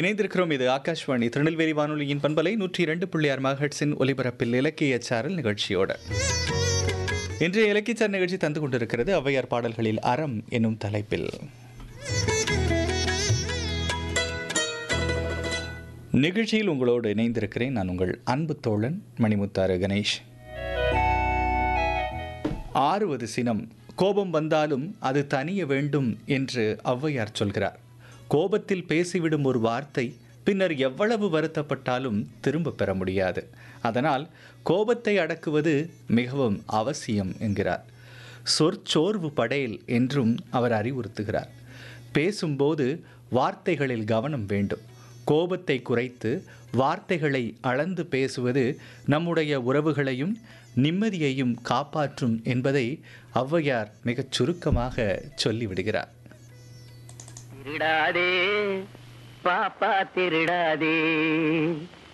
இணைந்திருக்கிறோம் இது ஆகாஷ்வாணி திருநெல்வேலி வானொலியின் பண்பலை நூற்றி இரண்டு புள்ளி ஆறு மகட்ஸின் ஒலிபரப்பில் இலக்கிய சாரல் நிகழ்ச்சியோட இன்றைய இலக்கியச்சார் நிகழ்ச்சி தந்து கொண்டிருக்கிறது ஔவையார் பாடல்களில் அறம் என்னும் தலைப்பில் நிகழ்ச்சியில் உங்களோடு இணைந்திருக்கிறேன் நான் உங்கள் அன்பு தோழன் மணிமுத்தாறு கணேஷ் ஆறுவது சினம் கோபம் வந்தாலும் அது தனிய வேண்டும் என்று ஔவையார் சொல்கிறார் கோபத்தில் பேசிவிடும் ஒரு வார்த்தை பின்னர் எவ்வளவு வருத்தப்பட்டாலும் திரும்ப பெற முடியாது அதனால் கோபத்தை அடக்குவது மிகவும் அவசியம் என்கிறார் சொற்சோர்வு படையல் என்றும் அவர் அறிவுறுத்துகிறார் பேசும்போது வார்த்தைகளில் கவனம் வேண்டும் கோபத்தை குறைத்து வார்த்தைகளை அளந்து பேசுவது நம்முடைய உறவுகளையும் நிம்மதியையும் காப்பாற்றும் என்பதை ஔவையார் மிகச் சுருக்கமாக சொல்லிவிடுகிறார் திருடாதே பாப்பா திருடாதே